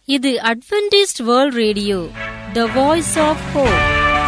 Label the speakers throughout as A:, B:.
A: இது Adventist World Radio the voice of hope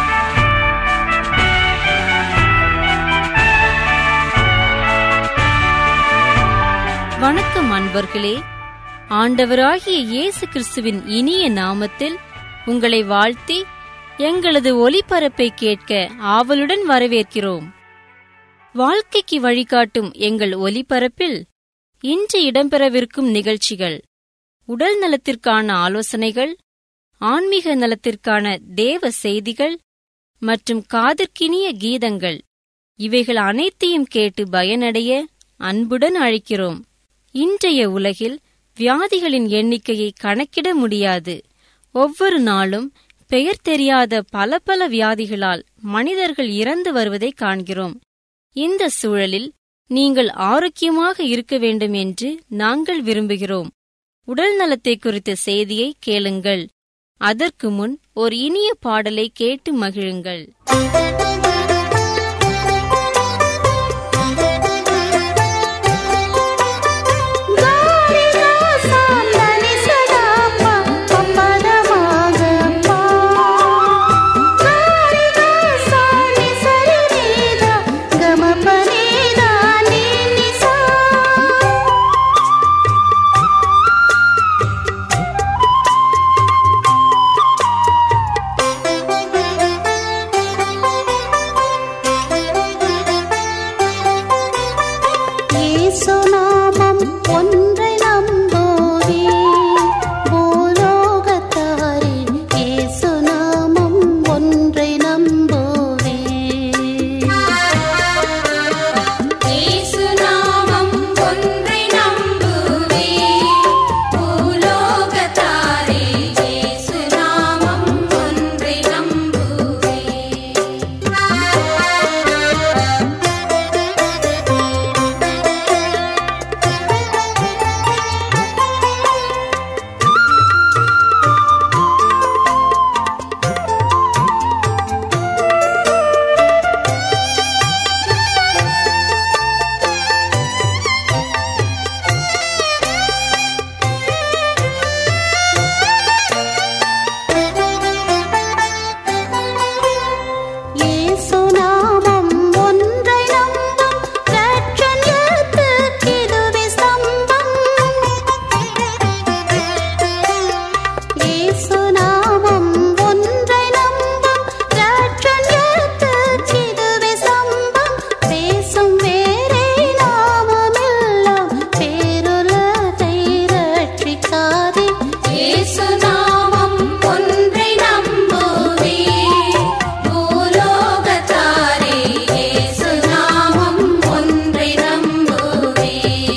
A: வணக்கம் அன்பர்களே ஆண்டவராகிய இயேசு கிறிஸ்துவின் இனிய நாமத்தில் உங்களை வாழ்த்தி எங்களது ஒலிபரப்பை கேட்க ஆவலுடன் வரவேற்கிறோம் வாழ்க்கைக்கு வழிகாட்டும் எங்கள் ஒலிபரப்பில் இன்று இடம்பெறவிருக்கும் நிகழ்ச்சிகள் உடல் நலத்திற்கான ஆலோசனைகள் ஆன்மீக நலத்திற்கான தேவ செய்திகள் மற்றும் காதற்கினிய கீதங்கள் இவைகள் அனைத்தையும் கேட்டு பயனடைய அன்புடன் அழைக்கிறோம் இன்றைய உலகில் வியாதிகளின் எண்ணிக்கையை கணக்கிட முடியாது ஒவ்வொரு நாளும் பெயர் தெரியாத பல பல வியாதிகளால் மனிதர்கள் இறந்து வருவதை காண்கிறோம் இந்த சூழலில் நீங்கள் ஆரோக்கியமாக இருக்க வேண்டும் என்று நாங்கள் விரும்புகிறோம் உடல் நலத்தை குறித்த செய்தியை கேளுங்கள் அதற்கு முன் ஒரு இனிய பாடலை கேட்டு மகிழுங்கள்
B: இயேசுநாமம் ஒன்றை நம்புவே பூலோகத்தாரே இயேசுநாமம் ஒன்றை நம்புவே
C: இயேசுநாமம் ஒன்றை நம்புவே பூலோகத்தாரே இயேசுநாமம் ஒன்றை நம்புவே
B: இயேசுநாமம் ஒன்றை நம்பும் இரட்சணியத்துக்கிதுவே ஸ்தம்பம் இயேசுநாமம் ஒன்றை நம்பும் இரட்சணியத்துக்கிதுவே ஸ்தம்பம் பேசும் வேறே நாமமெல்லாம் பேருலகை ரட்சிக்காதே
C: இயேசுநாமம் ஒன்றை நம்புவே பூலோகத்தாரே இயேசுநாமம் ஒன்றை நம்புவே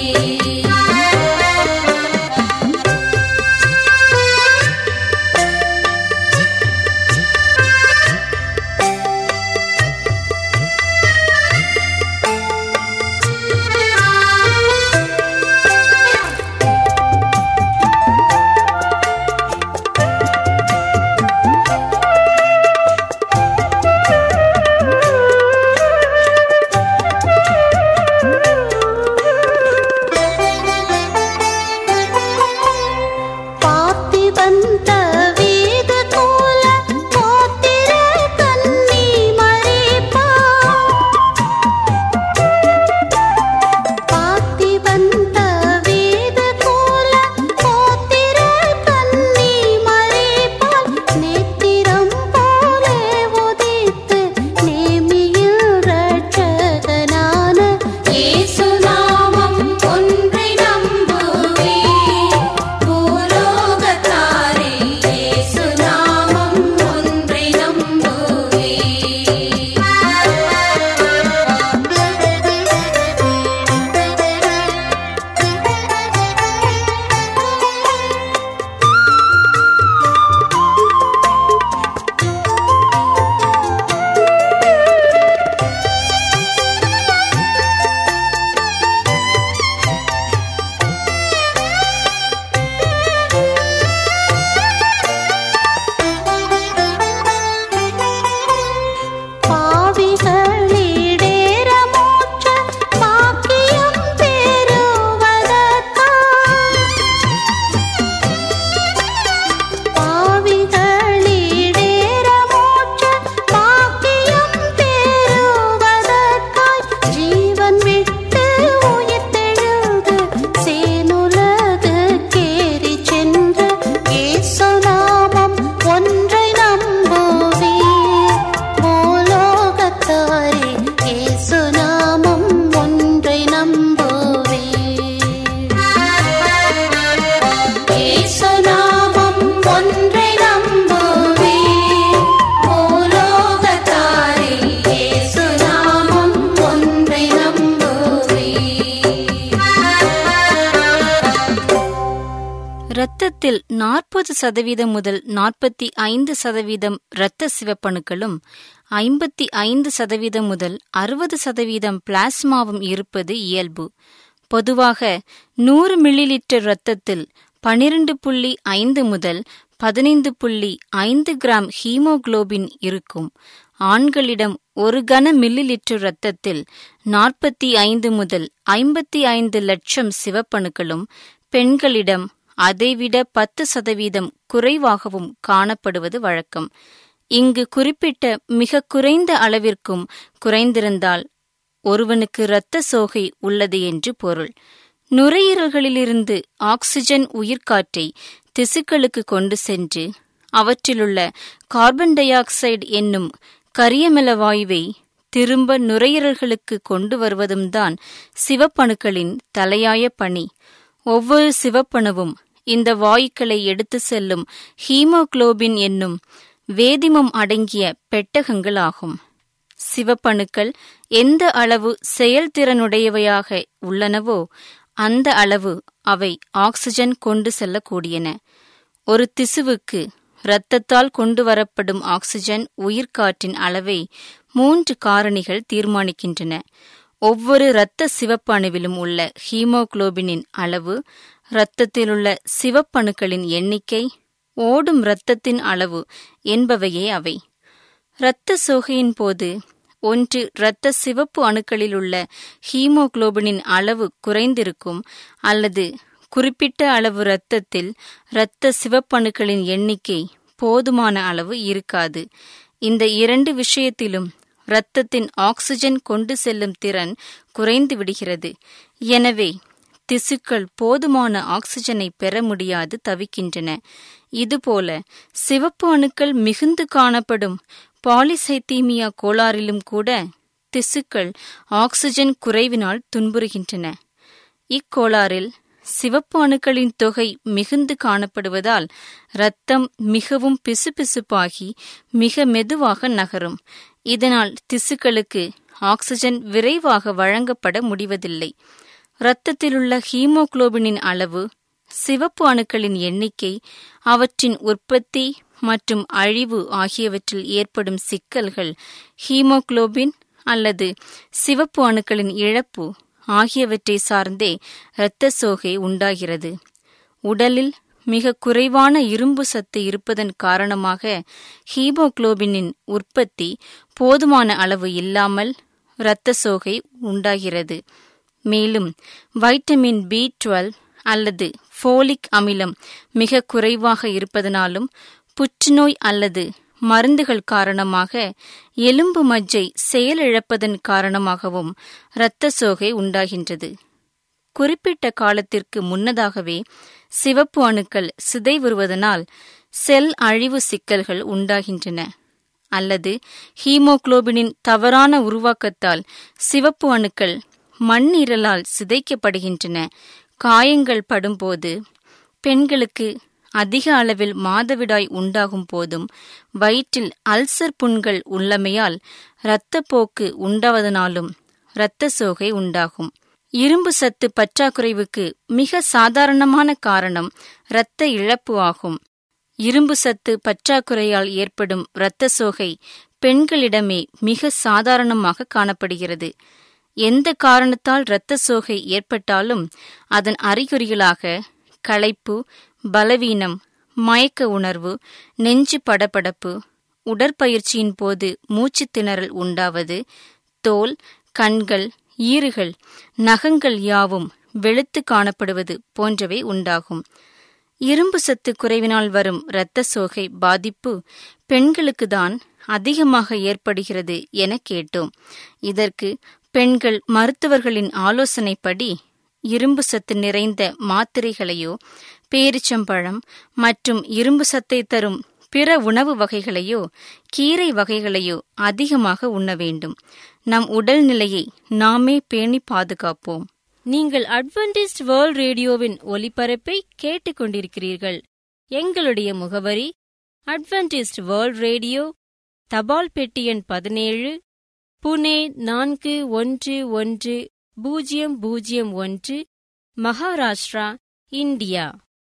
B: பார்த்திபந்த வீத கோல கோத்திர கன்னி மறிப்பா பார்த்திபந்த வீத கோல கோத்திர கன்னி மறிப்பால் நேத்திரம் போலே உதித்து நேமியில் ரட்சகனான
C: இயேசுநாமம் ஒன்றை நம்புவே பூலோகத்தாரே
A: இரத்தத்தில் நாற்பது சதவீதம் முதல் நாற்பத்தி ஐந்து சதவீதம் இரத்த சிவப்பணுக்களும் ஐம்பத்தி ஐந்து சதவீதம் முதல் அறுபது சதவீதம் பிளாஸ்மாவும் இருப்பது இயல்பு பொதுவாக நூறு மில்லி லிட்டர் இரத்தத்தில் பனிரெண்டு புள்ளி ஐந்து முதல் பதினைந்து புள்ளி ஐந்து கிராம் ஹீமோகுளோபின் இருக்கும் ஆண்களிடம் ஒரு கன மில்லி லிட்டர் இரத்தத்தில் நாற்பத்தி ஐந்து முதல் ஐம்பத்தி ஐந்து லட்சம் சிவப்பணுக்களும் பெண்களிடம் அதைவிட பத்து சதவீதம் குறைவாகவும் காணப்படுவது வழக்கம் இங்கு குறிப்பிட்ட மிக குறைந்த அளவிற்கும் குறைந்திருந்தால் ஒருவனுக்கு இரத்த சோகை உள்ளது என்று பொருள் நுரையீரல்களிலிருந்து ஆக்சிஜன் உயிர்காற்றை திசுக்களுக்கு கொண்டு சென்று அவற்றிலுள்ள கார்பன் டை ஆக்சைடு என்னும் கரியமில வாயுவை திரும்ப நுரையீரல்களுக்கு கொண்டு வருவதும் தான் சிவப்பணுக்களின் தலையாய பணி ஒவ்வொரு சிவப்பணுவும் இந்த வாயுக்களை எடுத்து செல்லும் ஹீமோகுளோபின் என்னும் வேதிமம் அடங்கிய பெட்டகங்களாகும் சிவப்பணுக்கள் எந்த அளவு செயல்திறனுடையவையாக உள்ளனவோ அந்த அளவு அவை ஆக்சிஜன் கொண்டு செல்லக்கூடியன ஒரு திசுவுக்கு இரத்தத்தால் கொண்டு வரப்படும் ஆக்சிஜன் உயிர்காற்றின் அளவை மூன்று காரணிகள் தீர்மானிக்கின்றன ஒவ்வொரு இரத்த சிவப்பு அணுவிலும் உள்ள ஹீமோகுளோபினின் அளவு இரத்தத்திலுள்ள சிவப்பணுக்களின் எண்ணிக்கை ஓடும் இரத்தத்தின் அளவு என்பவையே அவை இரத்த சோகையின் போது ஒன்று இரத்த சிவப்பு அணுக்களில் உள்ள ஹீமோகுளோபினின் அளவு குறைந்திருக்கும் அல்லது குறிப்பிட்ட அளவு இரத்தத்தில் இரத்த சிவப்பணுக்களின் எண்ணிக்கை போதுமான அளவு இருக்காது இந்த இரண்டு விஷயத்திலும் இரத்தத்தின் ஆக்சிஜன் கொண்டு செல்லும் திறன் குறைந்து விடுகிறது எனவே திசுக்கள் போதுமான ஆக்சிஜனை பெற முடியாது தவிக்கின்றன இதுபோல சிவப்பு அணுக்கள் மிகுந்து காணப்படும் பாலிசைத்தீமியா கோளாறிலும் கூட திசுக்கள் ஆக்சிஜன் குறைவினால் துன்புறுகின்றன இக்கோளாறில் சிவப்பு அணுக்களின் தொகை மிகுந்து காணப்படுவதால் இரத்தம் மிகவும் பிசுபிசுப்பாகி மிக மெதுவாக நகரும் இதனால் திசுக்களுக்கு ஆக்சிஜன் விரைவாக வழங்கப்பட முடிவதில்லை இரத்தத்திலுள்ள ஹீமோகுளோபினின் அளவு சிவப்பு அணுக்களின் எண்ணிக்கை அவற்றின் உற்பத்தி மற்றும் அழிவு ஆகியவற்றில் ஏற்படும் சிக்கல்கள் ஹீமோகுளோபின் அல்லது சிவப்பு அணுக்களின் இழப்பு ஆகியவற்றை சார்ந்தே இரத்த சோகை உண்டாகிறது உடலில் மிக குறைவான இரும்பு சத்து இருப்பதன் காரணமாக ஹீமோகுளோபினின் உற்பத்தி போதுமான அளவு இல்லாமல் இரத்த சோகை உண்டாகிறது மேலும் வைட்டமின் பி டுவெல் அல்லது ஃபோலிக் அமிலம் மிக குறைவாக இருப்பதனாலும் புற்றுநோய் அல்லது மருந்துகள் காரணமாக எலும்பு மஜ்ஜை செயலிழப்பதன் காரணமாகவும் இரத்த சோகை உண்டாகின்றது குறிப்பிட்ட காலத்திற்கு முன்னதாகவே சிவப்பு அணுக்கள் சிதைவுறுவதனால் செல் அழிவு சிக்கல்கள் உண்டாகின்றன அல்லது ஹீமோகுளோபினின் தவறான உருவாக்கத்தால் சிவப்பு அணுக்கள் மண்ணீரலால் சிதைக்கப்படுகின்றன காயங்கள் படும்போது பெண்களுக்கு அதிக அளவில் மாதவிடாய் உண்டாகும் போதும் வயிற்றில் அல்சர் புண்கள் உள்ளமையால் இரத்தப்போக்கு உண்டாவதனாலும் இரத்த சோகை உண்டாகும் இரும்பு சத்து பற்றாக்குறைவுக்கு மிக சாதாரணமான காரணம் இரத்த இழப்பு ஆகும் இரும்பு சத்து பற்றாக்குறையால் ஏற்படும் இரத்த சோகை பெண்களிடமே மிக சாதாரணமாக காணப்படுகிறது எந்த காரணத்தால் இரத்த சோகை ஏற்பட்டாலும் அதன் அறிகுறிகளாக களைப்பு பலவீனம் மயக்க உணர்வு நெஞ்சு படபடப்பு உடற்பயிற்சியின் போது மூச்சு திணறல் உண்டாவது தோல் கண்கள் ஈறுகள் நகங்கள் யாவும் வெளுத்து காணப்படுவது போன்றவை உண்டாகும் இரும்பு சத்து குறைவினால் வரும் இரத்த சோகை பாதிப்பு பெண்களுக்கு தான் அதிகமாக ஏற்படுகிறது என கேட்டோம் இதற்கு பெண்கள் மருத்துவர்களின் ஆலோசனைப்படி இரும்பு சத்து நிறைந்த மாத்திரைகளையோ பேரிச்சம்பழம் மற்றும் இரும்பு சத்தை தரும் பிற உணவு வகைகளையோ கீரை வகைகளையோ அதிகமாக உண்ண வேண்டும் நம் உடல்நிலையை நாமே பேணி பாதுகாப்போம்
B: நீங்கள் அட்வென்டிஸ்ட் வேர்ல்ட் ரேடியோவின் ஒலிபரப்பை கேட்டுக்கொண்டிருக்கிறீர்கள் எங்களுடைய முகவரி அட்வென்டிஸ்ட் வேர்ல்ட் ரேடியோ தபால் பெட்டி எண் பதினேழு புனே நான்கு ஒன்று ஒன்று பூஜ்ஜியம் பூஜ்ஜியம் ஒன்று மகாராஷ்டிரா இந்தியா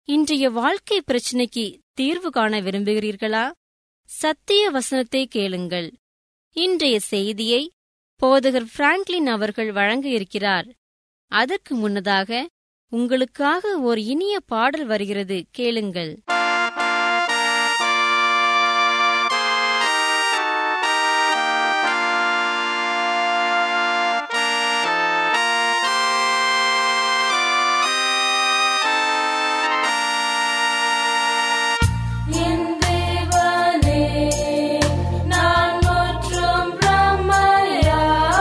B: இன்றைய வாழ்க்கை பிரச்சனைக்கு தீர்வு காண விரும்புகிறீர்களா சத்திய வசனத்தை கேளுங்கள் இன்றைய செய்தியை போதகர் பிராங்க்லின் அவர்கள் வழங்க இருக்கிறார் அதற்கு முன்னதாக உங்களுக்காக ஒரு இனிய பாடல் வருகிறது கேளுங்கள்
C: என் தேவனே நான் முற்றும் பிரமையா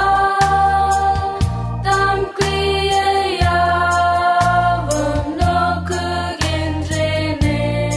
C: தம் கிரியையாவும் நோக்குகின்றேனே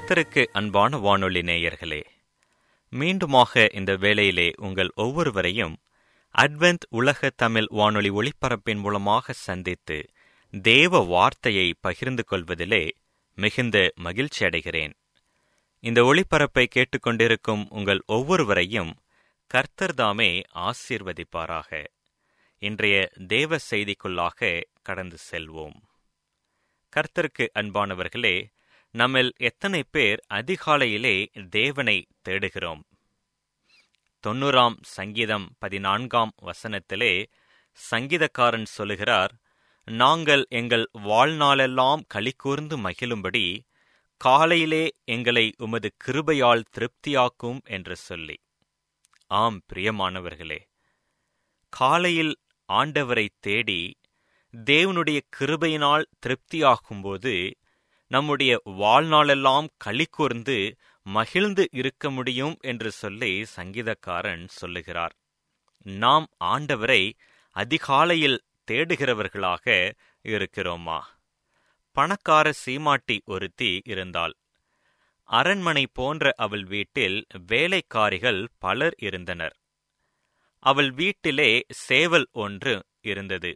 D: கர்த்தருக்கு அன்பான வானொலி நேயர்களே மீண்டுமாக இந்த வேளையிலே உங்கள் ஒவ்வொருவரையும் அட்வென்த் உலக தமிழ் வானொலி ஒளிபரப்பின் மூலமாக சந்தித்து தேவ வார்த்தையை பகிர்ந்து கொள்வதிலே மிகுந்த மகிழ்ச்சி அடைகிறேன் இந்த ஒளிபரப்பை கேட்டுக்கொண்டிருக்கும் உங்கள் ஒவ்வொருவரையும் கர்த்தர் தாமே ஆசீர்வதிப்பாராக இன்றைய தேவ செய்திக்குள்ளாக கடந்து செல்வோம் கர்த்தருக்கு அன்பானவர்களே நம்மில் எத்தனை பேர் அதிகாலையிலே தேவனை தேடுகிறோம் தொண்ணூறாம் சங்கீதம் பதினான்காம் வசனத்திலே சங்கீதக்காரன் சொல்லுகிறார் நாங்கள் எங்கள் வாழ்நாளெல்லாம் களிகூர்ந்து மகிழும்படி காலையிலே எங்களை உமது கிருபையால் திருப்தியாக்கும் என்று சொல்லி ஆம் பிரியமானவர்களே காலையில் ஆண்டவரை தேடி தேவனுடைய கிருபையினால் திருப்தியாகும்போது நம்முடைய வாழ்நாளெல்லாம் களி கூர்ந்து மகிழ்ந்து இருக்க முடியும் என்று சொல்லி சங்கீதக்காரன் சொல்லுகிறார் நாம் ஆண்டவரை அதிகாலையில் தேடுகிறவர்களாக இருக்கிறோமா பணக்கார சீமாட்டி ஒருத்தி இருந்தாள் அரண்மனை போன்ற அவள் வீட்டில் வேலைக்காரிகள் பலர் இருந்தனர் அவள் வீட்டிலே சேவல் ஒன்று இருந்தது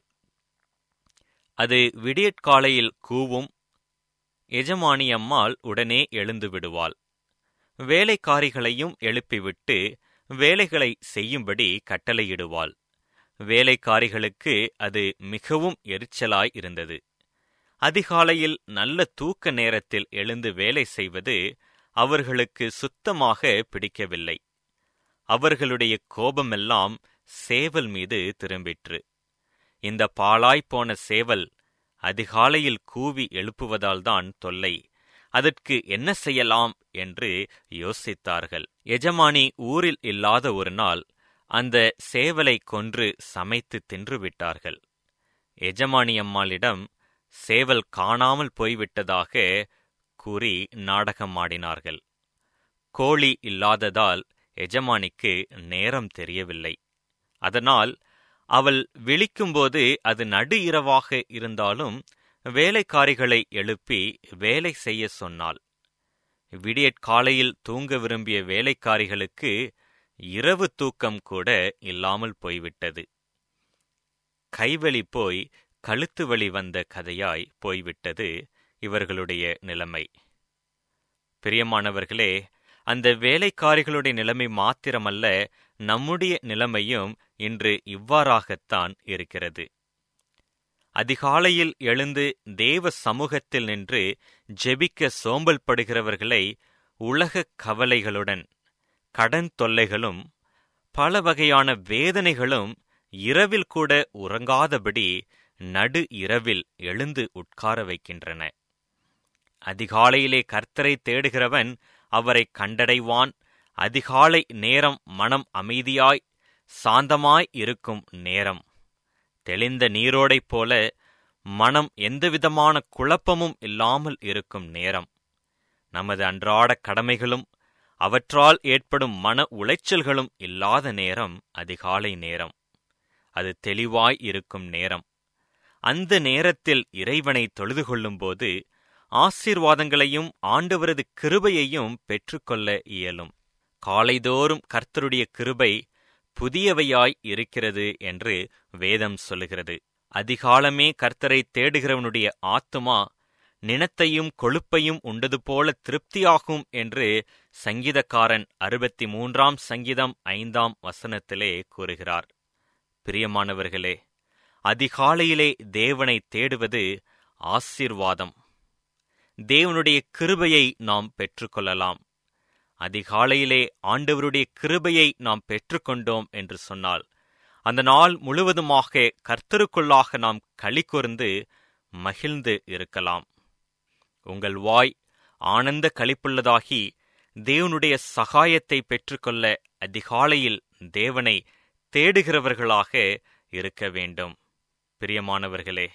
D: அது விடியற்காலையில் கூவும் எஜமானியம்மாள் உடனே எழுந்து விடுவாள் வேலைக்காரிகளையும் எழுப்பிவிட்டு வேலைகளை செய்யும்படி கட்டளையிடுவாள் வேலைக்காரிகளுக்கு அது மிகவும் எரிச்சலாய் இருந்தது அதிகாலையில் நல்ல தூக்க நேரத்தில் எழுந்து வேலை செய்வது அவர்களுக்கு சுத்தமாக பிடிக்கவில்லை அவர்களுடைய கோபமெல்லாம் சேவல் மீது திரும்பிற்று இந்த பாழாய்ப்போன சேவல் அதிகாலையில் கூவி எழுப்புவதால்தான் தொல்லை அதற்கு என்ன செய்யலாம் என்று யோசித்தார்கள் எஜமானி ஊரில் இல்லாத ஒரு நாள் அந்த சேவலை கொன்று சமைத்து தின்றுவிட்டார்கள் எஜமானி அம்மாளிடம் சேவல் காணாமல் போய்விட்டதாக கூறி நாடகம் ஆடினார்கள் கோழி இல்லாததால் எஜமானிக்கு நேரம் தெரியவில்லை அதனால் அவள் விழிக்கும்போது அது நடு இரவாக இருந்தாலும் வேலைக்காரிகளை எழுப்பி வேலை செய்ய சொன்னாள் விடியற்காலையில் தூங்க விரும்பிய வேலைக்காரிகளுக்கு இரவு தூக்கம் கூட இல்லாமல் போய்விட்டது கைவலி போய் கழுத்து வலி வந்த கதையாய் போய்விட்டது இவர்களுடைய நிலைமை பிரியமானவர்களே அந்த வேலைக்காரிகளுடைய நிலைமை மாத்திரமல்ல நம்முடைய நிலைமையும் இன்று இவ்வாறாகத்தான் இருக்கிறது அதிகாலையில் எழுந்து தேவ சமூகத்தில் நின்று ஜெபிக்க சோம்பல் படுகிறவர்களை உலக கவலைகளுடன் கடன் தொல்லைகளும் பல வகையான வேதனைகளும் இரவில் கூட உறங்காதபடி நடு இரவில் எழுந்து உட்கார வைக்கின்றன அதிகாலையிலே கர்த்தரை தேடுகிறவன் அவரை கண்டடைவான் அதிகாலை நேரம் மனம் அமைதியாய் சாந்தமாய் இருக்கும் நேரம் தெளிந்த நீரோடைப் போல மனம் எந்தவிதமான குழப்பமும் இல்லாமல் இருக்கும் நேரம் நமது அன்றாட கடமைகளும் அவற்றால் ஏற்படும் மன உளைச்சல்களும் இல்லாத நேரம் அதிகாலை நேரம் அது தெளிவாய் இருக்கும் நேரம் அந்த நேரத்தில் இறைவனை தொழுது கொள்ளும்போது ஆசீர்வாதங்களையும் ஆண்டவரது கிருபையையும் பெற்றுக்கொள்ள இயலும் காலைதோறும் கர்த்தருடைய கிருபை புதியவையாய் இருக்கிறது என்று வேதம் சொல்லுகிறது அதிகாலமே கர்த்தரை தேடுகிறவனுடைய ஆத்துமா நினத்தையும் கொழுப்பையும் உண்டது போல திருப்தியாகும் என்று சங்கீதக்காரன் அறுபத்தி மூன்றாம் சங்கீதம் ஐந்தாம் வசனத்திலே கூறுகிறார் பிரியமானவர்களே அதிகாலையிலே தேவனை தேடுவது ஆசீர்வாதம் தேவனுடைய கிருபையை நாம் பெற்றுக்கொள்ளலாம் அதிகாலையிலே ஆண்டவருடைய கிருபையை நாம் பெற்றுக்கொண்டோம் என்று சொன்னால் அந்த நாள் முழுவதுமாக கர்த்தருக்குள்ளாக நாம் களி கூர்ந்து மகிழ்ந்து இருக்கலாம் உங்கள் வாய் ஆனந்த களிப்புள்ளதாகி தேவனுடைய சகாயத்தை பெற்றுக்கொள்ள அதிகாலையில் தேவனை தேடுகிறவர்களாக இருக்க வேண்டும் பிரியமானவர்களே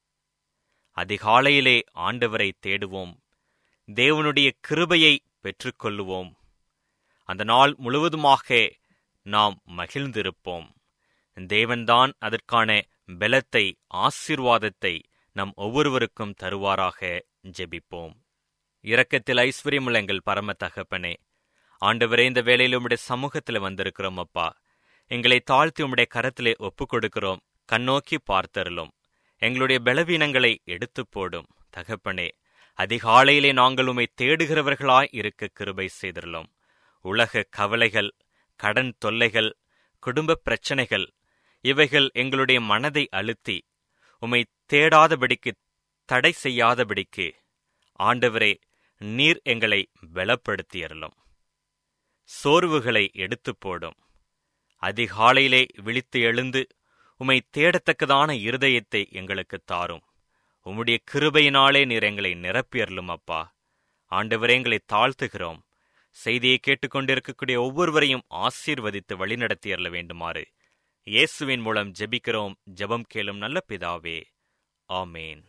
D: அதிகாலையிலே ஆண்டவரை தேடுவோம் தேவனுடைய கிருபையை பெற்றுக்கொள்ளுவோம் அந்த நாள் முழுவதுமாக நாம் மகிழ்ந்திருப்போம் தேவன்தான் அதற்கான பலத்தை ஆசீர்வாதத்தை நம் ஒவ்வொருவருக்கும் தருவாராக ஜெபிப்போம் இரக்கத்தில் ஐஸ்வர்யமுள்ள எங்கள் பரம தகப்பனே ஆண்டவரே இந்த வேளையில் உம்முடைய சமூகத்தில் வந்திருக்கிறோம் அப்பா எங்களை தாழ்த்தி உம்முடைய கரத்திலே ஒப்புக் கொடுக்கிறோம் கண்ணோக்கி பார்த்தருளும் எங்களுடைய பலவீனங்களை எடுத்துப் போடும் தகப்பனே அதிகாலையிலே நாங்கள் உம்மை தேடுகிறவர்களாய் இருக்க கிருபை செய்திருளோம் உலக கவலைகள் கடன் தொல்லைகள் குடும்ப பிரச்சனைகள் இவைகள் எங்களுடைய மனதை அழுத்தி உம்மை தேடாதபடிக்கு தடை செய்யாதபடிக்கு ஆண்டவரே நீர் எங்களை பலப்படுத்தியறலும் சோர்வுகளை எடுத்துப் போடும் அதிகாலையிலே விழித்து எழுந்து உம்மை தேடத்தக்கதான இருதயத்தை எங்களுக்கு தாரும் உம்முடைய கிருபையினாலே நீர் எங்களை நிரப்பியறலும் அப்பா ஆண்டவரே எங்களை தாழ்த்துகிறோம் செய்தியை கேட்டுக்கொண்டிருக்கக்கூடிய ஒவ்வொருவரையும் ஆசீர்வதித்து வழிநடத்தியறல வேண்டுமாறு இயேசுவின் மூலம் ஜெபிக்கிறோம் ஜெபம் கேளும் நல்ல பிதாவே ஆமேன்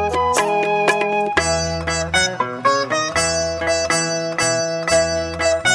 C: ஆ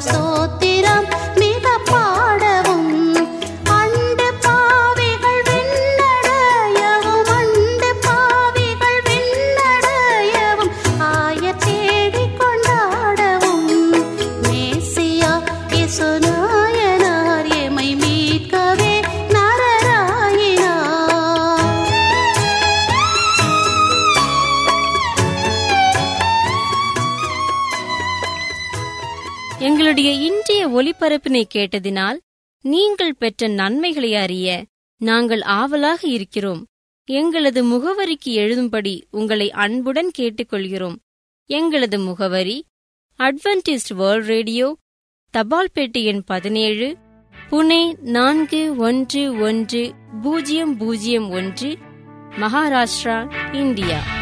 E: சோத்திரம் மிக பாடவும் அண்டு பாவிகள் விண்ணடையவும் அண்டு பாவிகள் விண்ணடையவும் ஆய தேடி கொண்டாடவும் மேசியா இசுநாயனார் எமை மீட்கவே நரராயினார்
B: எங்களுடைய இன்றைய ஒலிபரப்பினை கேட்டதினால் நீங்கள் பெற்ற நன்மைகளை அறிய நாங்கள் ஆவலாக இருக்கிறோம் எங்களது முகவரிக்கு எழுதும்படி உங்களை அன்புடன் கேட்டுக்கொள்கிறோம் எங்களது முகவரி அட்வென்டிஸ்ட் வேர்ல்ட் ரேடியோ தபால் பெட்டி எண் பதினேழு புனே நான்கு ஒன்று ஒன்று பூஜ்ஜியம் பூஜ்ஜியம் ஒன்று மகாராஷ்டிரா இந்தியா